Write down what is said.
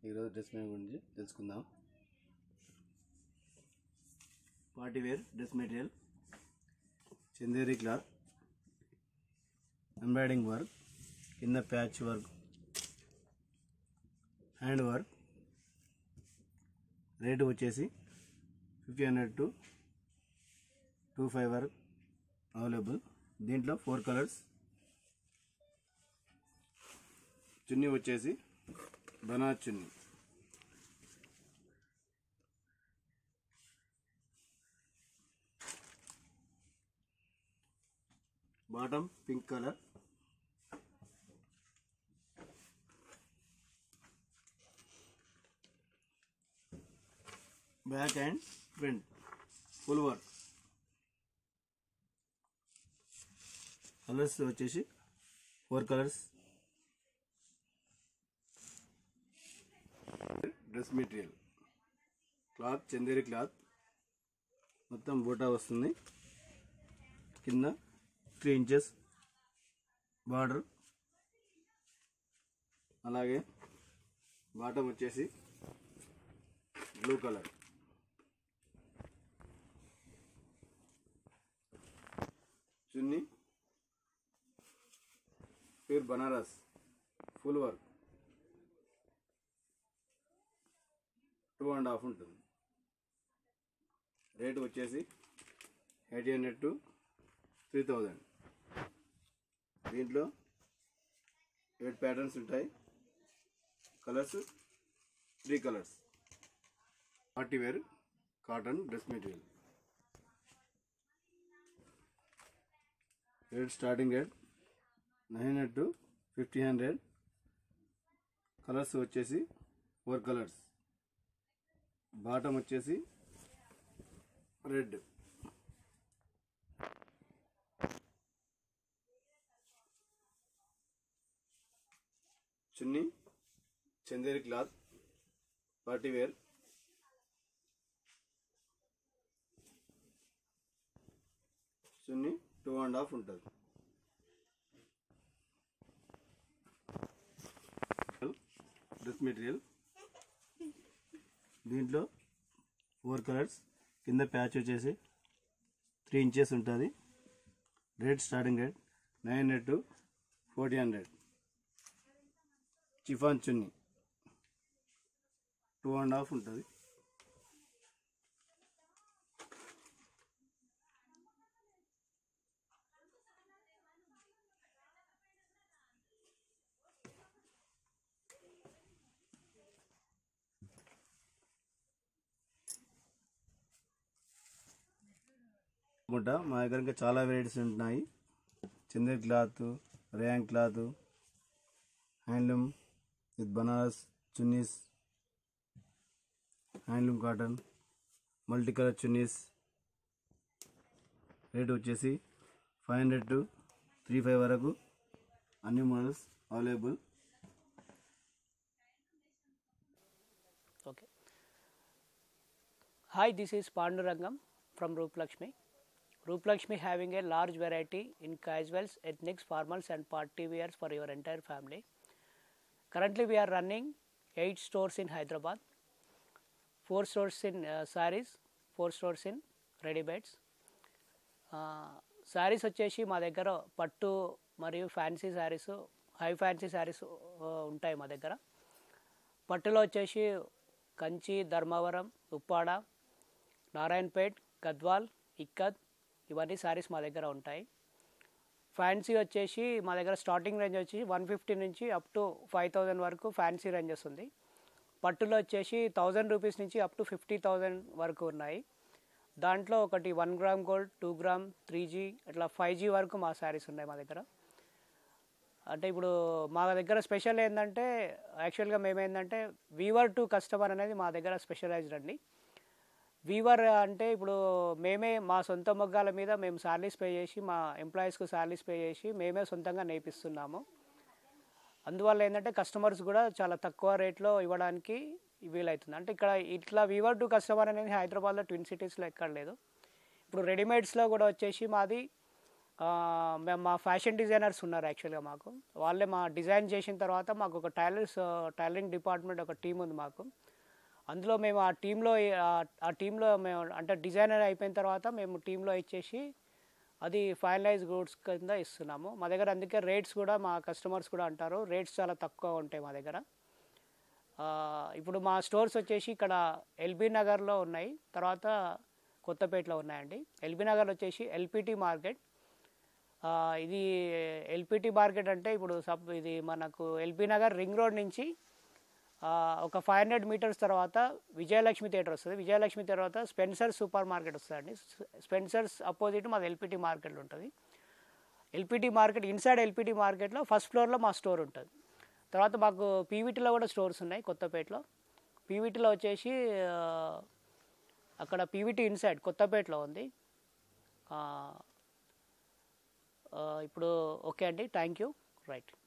ఈరోజు dress material గురించి తెలుసుకుందాం party wear dress material Chanderi cloth embroidering work కింద patch work hand work rate వచ్చేసి fifty hundred to two five వరకు available దీంట్లో ఫోర్ కలర్స్ చున్నీ వచ్చేసి బనాజ్ chunni bottom pink colour back and front full work colours వచ్చేసి four colours dress material cloth Chanderi cloth మొత్తం బూటా వస్తుంది కింద త్రీ ఇంచెస్ బార్డర్ అలాగే బాటమ్ వచ్చేసి blue colour chunni pure Banaras full work two and half ఉంటుంది రేట్ వచ్చేసి eighty hundred to three thousand దీంట్లో ఎయిట్ ప్యాటర్న్స్ ఉంటాయి colours three colours party wear cotton dress material rate starting rate nine hundred to fifty hundred colours వచ్చేసి four colours bottom వచ్చేసి red chunni Chanderi cloth party wear chunni two and half ఉంటుంది dress material దీంట్లో four colours కింద patch వచ్చేసి three inches ఉంటుంది rate starting rate nine hundred to forty hundred chiffon chunni two and half ఉంటుంది అనుకుంటా మా దగ్గర ఇంకా చాలా వెరైటీస్ ఉంటున్నాయి Chanderi cloth rayon cloth handloom with Banaras chunnis handloom cotton multi colour chunnis rate వచ్చేసి five hundred to three five వరకు అన్ని models available Okay. Hi, this is Pandurangam from Roop Lakshmi. Roop Lakshmi having a large variety in casuals, ethnics, formals and party wears for your entire family. Currently we are running 8 stores in Hyderabad, 4 stores in uh, sarees, 4 stores in ready beds. Saris వచ్చేసి మా దగ్గర పట్టు మరియు fancy saris high fancy saris ఉంటాయి మా దగ్గర పట్టులో వచ్చేసి కంచి ధర్మవరం ఉప్పాడ నారాయణపేట్ గద్వాల్ ఇక్కత్ ఇవన్నీ శారీస్ మా దగ్గర ఉంటాయి ఫ్యాన్సీ వచ్చేసి మా దగ్గర స్టార్టింగ్ రేంజ్ వచ్చి వన్ ఫిఫ్టీ నుంచి అప్ టు ఫైవ్ థౌజండ్ వరకు ఫ్యాన్సీ రేంజ్ వస్తుంది పట్టులో వచ్చేసి థౌజండ్ రూపీస్ నుంచి అప్ టు ఫిఫ్టీ థౌజండ్ వరకు ఉన్నాయి దాంట్లో ఒకటి one gram gold two gram three G అట్లా ఫైవ్ జీ వరకు మా శారీస్ ఉన్నాయి మా దగ్గర అంటే ఇప్పుడు మా దగ్గర స్పెషల్ ఏంటంటే యాక్చువల్గా మేము ఏంటంటే వీవర్ టు కస్టమర్ అనేది మా దగ్గర స్పెషలైజ్డ్ అండి వీవర్ అంటే ఇప్పుడు మేమే మా సొంత మొగ్గాల మీద మేము శాలరీస్ పే చేసి మా ఎంప్లాయీస్కి శాలరీస్ పే చేసి మేమే సొంతంగా నేర్పిస్తున్నాము అందువల్ల ఏంటంటే కస్టమర్స్ కూడా చాలా తక్కువ రేట్లో ఇవ్వడానికి వీలవుతుంది అంటే ఇక్కడ ఇట్లా వీవర్ టు కస్టమర్ అనేది హైదరాబాద్లో ట్విన్ సిటీస్లో ఎక్కడ లేదు ఇప్పుడు రెడీమేడ్స్లో కూడా వచ్చేసి మాది ఆ, మేము మా ఫ్యాషన్ డిజైనర్స్ ఉన్నారు యాక్చువల్గా మాకు వాళ్ళే మా డిజైన్ చేసిన తర్వాత మాకు ఒక టైలర్స్ టైలరింగ్ డిపార్ట్మెంట్ ఒక టీం ఉంది మాకు అందులో మేము ఆ టీంలో ఆ టీంలో మేము అంటే డిజైనర్ అయిపోయిన తర్వాత మేము టీంలో ఇచ్చేసి అది ఫైనలైజ్ గూడ్స్ కింద ఇస్తున్నాము మా దగ్గర అందుకే రేట్స్ కూడా మా కస్టమర్స్ కూడా అంటారు రేట్స్ చాలా తక్కువ ఉంటాయి మా దగ్గర ఆ, ఇప్పుడు మా స్టోర్స్ వచ్చేసి ఇక్కడ ఎల్బీ నగర్లో ఉన్నాయి తర్వాత కొత్తపేటలో ఉన్నాయండి ఎల్బీ నగర్ వచ్చేసి ఎల్పిటి మార్కెట్ ఆ, ఇది ఎల్పిటి మార్కెట్ అంటే ఇప్పుడు సబ్ ఇది మనకు ఎల్బీ నగర్ రింగ్ రోడ్ నుంచి ఆ, ఒక ఫైవ్ హండ్రెడ్ మీటర్స్ తర్వాత విజయలక్ష్మి థియేటర్ వస్తుంది విజయలక్ష్మి తర్వాత స్పెన్సర్ సూపర్ మార్కెట్ వస్తుందండి స్పెన్సర్స్ అపోజిట్ మాది ఎల్పిటి మార్కెట్ ఉంటుంది ఎల్పిటి మార్కెట్ ఇన్సైడ్ ఎల్పిటి మార్కెట్లో ఫస్ట్ ఫ్లోర్లో మా స్టోర్ ఉంటుంది తర్వాత మాకు పీవీటీలో కూడా స్టోర్స్ ఉన్నాయి కొత్తపేటలో పీవీటీలో వచ్చేసి ఆ, అక్కడ పీవీటీ ఇన్సైడ్ కొత్తపేటలో ఉంది ఆ, ఆ, ఇప్పుడు ఓకే అండి థ్యాంక్ యూ రైట్